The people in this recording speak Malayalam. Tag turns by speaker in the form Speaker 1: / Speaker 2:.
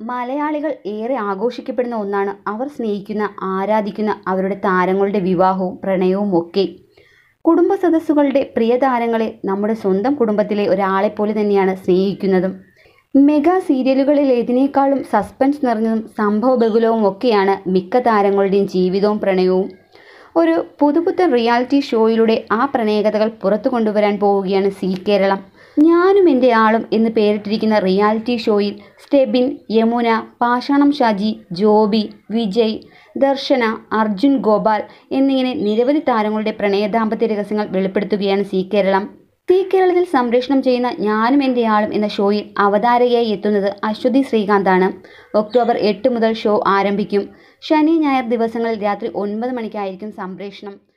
Speaker 1: മലയാളികൾ ഏറെ ആഘോഷിക്കപ്പെടുന്ന ഒന്നാണ് അവർ സ്നേഹിക്കുന്ന ആരാധിക്കുന്ന അവരുടെ താരങ്ങളുടെ വിവാഹവും പ്രണയവും ഒക്കെ കുടുംബ സദസ്സുകളുടെ പ്രിയ താരങ്ങളെ നമ്മുടെ സ്വന്തം കുടുംബത്തിലെ ഒരാളെപ്പോലെ തന്നെയാണ് സ്നേഹിക്കുന്നതും മെഗാ സീരിയലുകളിലേതിനേക്കാളും സസ്പെൻസ് നിറഞ്ഞതും സംഭവബഹുലവും ഒക്കെയാണ് മിക്ക താരങ്ങളുടെയും ജീവിതവും പ്രണയവും ഒരു പുതുപുത്തൻ റിയാലിറ്റി ഷോയിലൂടെ ആ പ്രണയകഥകൾ പുറത്തു കൊണ്ടുവരാൻ പോവുകയാണ് സി കേരളം ഞാനും എൻ്റെ ആളും എന്ന് പേരിട്ടിരിക്കുന്ന റിയാലിറ്റി ഷോയിൽ സ്റ്റെബിൻ യമുന പാഷാണം ഷാജി ജോബി വിജയ് ദർശന അർജുൻ ഗോപാൽ എന്നിങ്ങനെ നിരവധി താരങ്ങളുടെ പ്രണയ ദാമ്പത്യ രഹസ്യങ്ങൾ വെളിപ്പെടുത്തുകയാണ് സി കേരളം സി കേരളത്തിൽ സംപ്രേഷണം ചെയ്യുന്ന ഞാനും എൻ്റെ ആളും എന്ന ഷോയിൽ അവതാരകയായി എത്തുന്നത് അശ്വതി ശ്രീകാന്താണ് ഒക്ടോബർ എട്ട് മുതൽ ഷോ ആരംഭിക്കും ശനി ഞായർ ദിവസങ്ങളിൽ രാത്രി ഒൻപത് മണിക്കായിരിക്കും സംപ്രേഷണം